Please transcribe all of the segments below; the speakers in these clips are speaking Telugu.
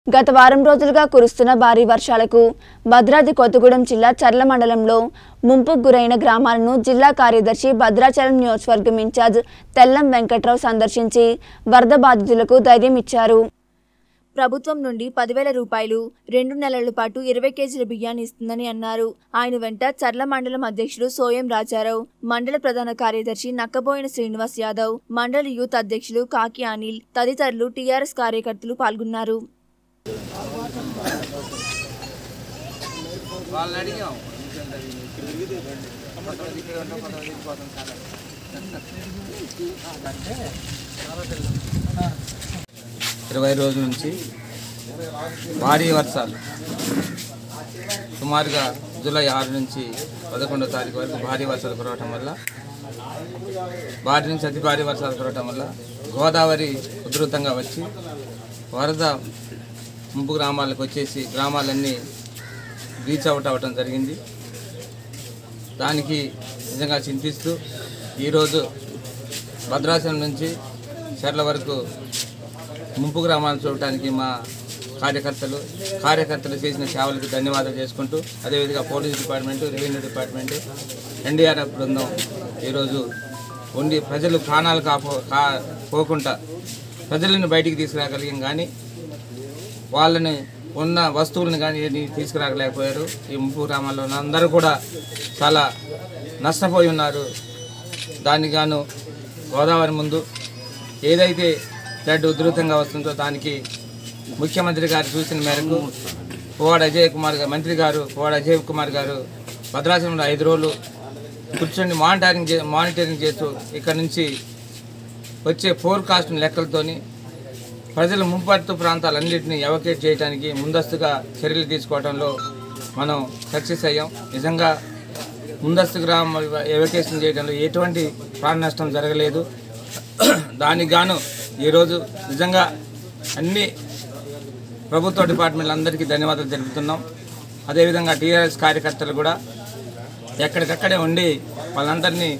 గత వారం రోజులుగా కురుస్తున్న భారీ వర్షాలకు భద్రాద్రి కొత్తగూడెం జిల్లా చర్ల మండలంలో ముంపుకు గురైన గ్రామాలను జిల్లా కార్యదర్శి భద్రాచలం నియోజకవర్గం ఇన్ఛార్జ్ తెల్లం వెంకట్రావు సందర్శించి వరద బాధితులకు ధైర్యం ఇచ్చారు ప్రభుత్వం నుండి పదివేల రూపాయలు రెండు నెలల పాటు ఇరవై కేజీల బియ్యాన్ని ఇస్తుందని అన్నారు ఆయన వెంట చర్ల మండలం అధ్యక్షుడు సోయం రాజారావు మండల ప్రధాన కార్యదర్శి నక్కబోయిన శ్రీనివాస్ యాదవ్ మండల యూత్ అధ్యక్షులు కాకి అనిల్ తదితరులు టీఆర్ఎస్ కార్యకర్తలు పాల్గొన్నారు వాళ్ళని అడిగాం కొంతమంది ఇక్కడ ఉంటాం కొంతమంది వెళ్ళిపోతాం సార్ ఇరవై రోజుల నుంచి భారీ వర్షాలు సుమారుగా జూలై ఆరు నుంచి పదకొండో తారీఖు వరకు భారీ వర్షాలు కురవటం వల్ల భారీ నుంచి అతి భారీ వర్షాలు కురవటం వల్ల గోదావరి ఉధృతంగా వచ్చి వరద ముంపు గ్రామాలకు వచ్చేసి గ్రామాలన్నీ రీచ్ అవుట్ అవ్వటం జరిగింది దానికి నిజంగా చింతిస్తూ ఈరోజు భద్రాచలం నుంచి చెర్ల వరకు ముంపు గ్రామాలను చూడటానికి మా కార్యకర్తలు కార్యకర్తలు చేసిన సేవలకు ధన్యవాదాలు చేసుకుంటూ అదేవిధంగా police department revenue department NDRF బృందం ఈరోజు ఉండి ప్రజలు ప్రాణాలు కాపో కా పోకుండా ప్రజలను బయటికి తీసుకురాగలిగాం కానీ వాళ్ళని ఉన్న వస్తువులను కానీ ఏది తీసుకురాగలేకపోయారు ఈ ముంపు గ్రామాల్లో ఉన్న అందరూ కూడా చాలా నష్టపోయి ఉన్నారు దానికి గాను గోదావరి ముందు ఏదైతే ఫ్లడ్ ఉధృతంగా వస్తుందో దానికి ముఖ్యమంత్రి గారి సూచన మేరకు పువ్వాడ అజయ్ కుమార్ గారు మంత్రి గారు పువ్వాడ అజయ్ కుమార్ గారు భద్రాచలంలో ఐదు రోజులు కూర్చొని మానిటరింగ్ చే మానిటరింగ్ చేస్తూ ఇక్కడ నుంచి వచ్చే ఫోర్కాస్ట్ లెక్కలతోని ప్రజల ముంపత్తు ప్రాంతాలన్నింటినీ ఎవకేట్ చేయడానికి ముందస్తుగా చర్యలు తీసుకోవడంలో మనం సక్సెస్ అయ్యాం నిజంగా ముందస్తు గ్రామ ఎవకేషన్ చేయడంలో ఎటువంటి ప్రాణ నష్టం జరగలేదు దానికి గాను ఈరోజు నిజంగా అన్ని ప్రభుత్వ డిపార్ట్మెంట్లందరికీ ధన్యవాదాలు తెలుపుతున్నాం అదేవిధంగా టీఆర్ఎస్ కార్యకర్తలు కూడా ఎక్కడికక్కడే ఉండి వాళ్ళందరినీ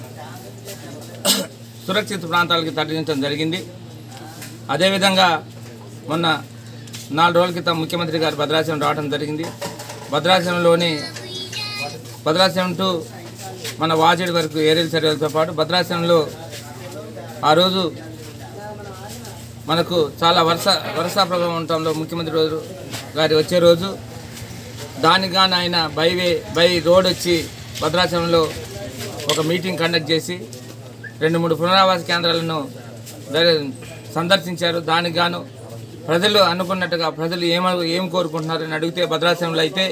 సురక్షిత ప్రాంతాలకి తరలించడం జరిగింది అదేవిధంగా మొన్న నాలుగు రోజుల క్రితం ముఖ్యమంత్రి గారు భద్రాచలం రావడం జరిగింది భద్రాచలంలోని భద్రాచలం టు మన వాజేడు వరకు ఏరియల్ చర్యలతో పాటు భద్రాచలంలో ఆ రోజు మనకు చాలా వర్ష వర్షా ప్రభావం ఉండటంలో ముఖ్యమంత్రి రోజు గారి వచ్చే రోజు దానికి గాను ఆయన బైవే బై రోడ్ వచ్చి భద్రాచలంలో ఒక మీటింగ్ కండక్ట్ చేసి రెండు మూడు పునరావాస కేంద్రాలను దరి- సందర్శించారు దానికి గాను ప్రజలు అనుకున్నట్టుగా ప్రజలు ఏమ ఏం కోరుకుంటున్నారని అడిగితే భద్రాచలంలో అయితే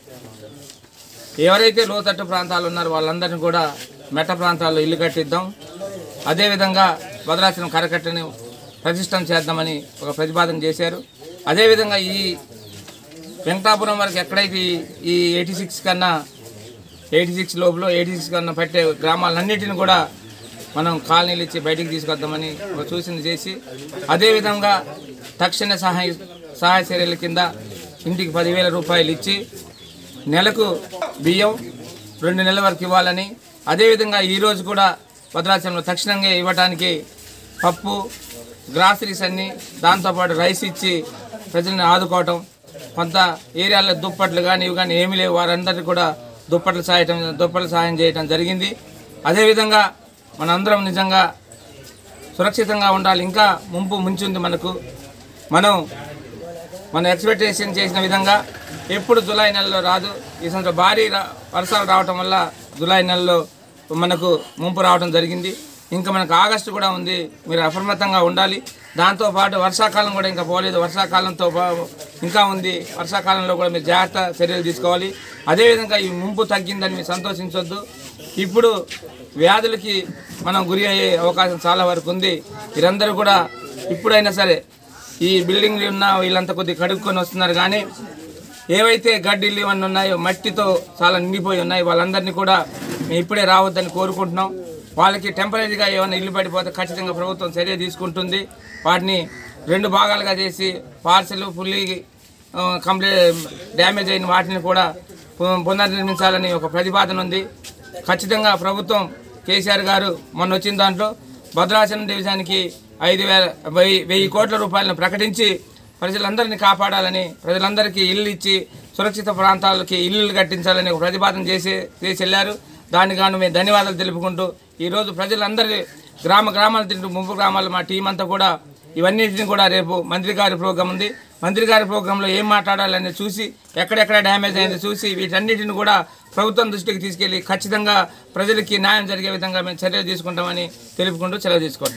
ఎవరైతే లోతట్టు ప్రాంతాలు ఉన్నారో వాళ్ళందరినీ కూడా మెట్ట ప్రాంతాల్లో ఇల్లు కట్టిద్దాం అదేవిధంగా భద్రాచలం కరకట్టని ప్రతిష్టం చేద్దామని ఒక ప్రతిపాదన చేశారు అదేవిధంగా ఈ వెంకటాపురం వరకు ఎక్కడైతే ఈ- ఈ ఎయిటీ సిక్స్ కన్నా ఎయిటీ సిక్స్ లోపల ఎయిటీ సిక్స్ కన్నా పట్టే గ్రామాలన్నిటిని కూడా మనం కాలనీలు ఇచ్చి బయటికి తీసుకొద్దామని ఒక సూచన చేసి అదేవిధంగా తక్షణ సహాయ సహాయ చర్యల కింద ఇంటికి పదివేల రూపాయలు ఇచ్చి నెలకు బియ్యం రెండు నెలల వరకు ఇవ్వాలని అదేవిధంగా ఈరోజు కూడా భద్రాచలంలో తక్షణంగా ఇవ్వడానికి పప్పు గ్రాసరీస్ అన్నీ దాంతోపాటు రైస్ ఇచ్చి ప్రజల్ని ఆదుకోవటం కొంత ఏరియాలో దుప్పట్లు కానీ ఇవి కానీ ఏమీ లేవు వారందరికీ కూడా దుప్పట్లు సాయటం దుప్పట్లు సహాయం చేయటం జరిగింది అదేవిధంగా మనందరం నిజంగా సురక్షితంగా ఉండాలి ఇంకా ముంపు ముంచుంది మనకు మనం మనం ఎక్స్పెక్టేషన్ చేసిన విధంగా ఎప్పుడు జూలై నెలలో రాదు ఈ సంవత్సరం భారీ రా- వర్షాలు రావటం వల్ల జూలై నెలలో మనకు ముంపు రావడం జరిగింది ఇంకా మనకు ఆగస్టు కూడా ఉంది మీరు అప్రమత్తంగా ఉండాలి దాంతోపాటు వర్షాకాలం కూడా ఇంకా పోలేదు వర్షాకాలంతో పా- ఇంకా ఉంది వర్షాకాలంలో కూడా మీరు జాగ్రత్త చర్యలు తీసుకోవాలి అదేవిధంగా ఈ ముంపు తగ్గిందని మీరు సంతోషించొద్దు ఇప్పుడు వ్యాధులకి మనం గురి అయ్యే అవకాశం చాలా వరకు ఉంది మీరందరూ కూడా ఇప్పుడైనా సరే ఈ బిల్డింగ్లు ఉన్న వీళ్ళంతా కొద్దిగా కడుక్కొని వస్తున్నారు కానీ ఏవైతే గడ్డిల్లు ఇవన్నీ ఉన్నాయో మట్టితో చాలా నిండిపోయి ఉన్నాయి వాళ్ళందరినీ కూడా మేము ఇప్పుడే రావద్దని కోరుకుంటున్నాం వాళ్ళకి టెంపరీగా ఏమైనా ఇల్లు పడిపోతే ఖచ్చితంగా ప్రభుత్వం చర్య తీసుకుంటుంది వాటిని రెండు భాగాలుగా చేసి పార్సల్ ఫుల్లీ కంప్లీట్ డ్యామేజ్ అయిన వాటిని కూడా పు- పునర్నిర్మించాలని ఒక ప్రతిపాదన ఉంది ఖచ్చితంగా ప్రభుత్వం కేసీఆర్ గారు మొన్న వచ్చిన దాంట్లో భద్రాచలం డివిజన్కి ఐదు వేల వెయ్యి వెయ్యి కోట్ల రూపాయలను ప్రకటించి ప్రజలందరినీ కాపాడాలని ప్రజలందరికీ ఇల్లు ఇచ్చి సురక్షిత ప్రాంతాలకి ఇల్లులు కట్టించాలని ఒక ప్రతిపాదన చేసి చేసి వెళ్ళారు దానికి గాను మేము ధన్యవాదాలు తెలుపుకుంటూ ఈరోజు ప్రజలందరి గ్రామ గ్రామాలు తింటూ ముంపు గ్రామాలు మా టీం అంతా కూడా ఇవన్నిటిని కూడా రేపు మంత్రి గారి ప్రోగ్రాం ఉంది మంత్రి గారి ప్రోగ్రాంలో ఏం మాట్లాడాలని చూసి ఎక్కడెక్కడ డ్యామేజ్ అయింది చూసి వీటన్నిటిని కూడా ప్రభుత్వం దృష్టికి తీసుకెళ్లి ఖచ్చితంగా ప్రజలకి న్యాయం జరిగే విధంగా మేము చర్యలు తీసుకుంటామని తెలుపుకుంటూ సెలవు తీసుకోండి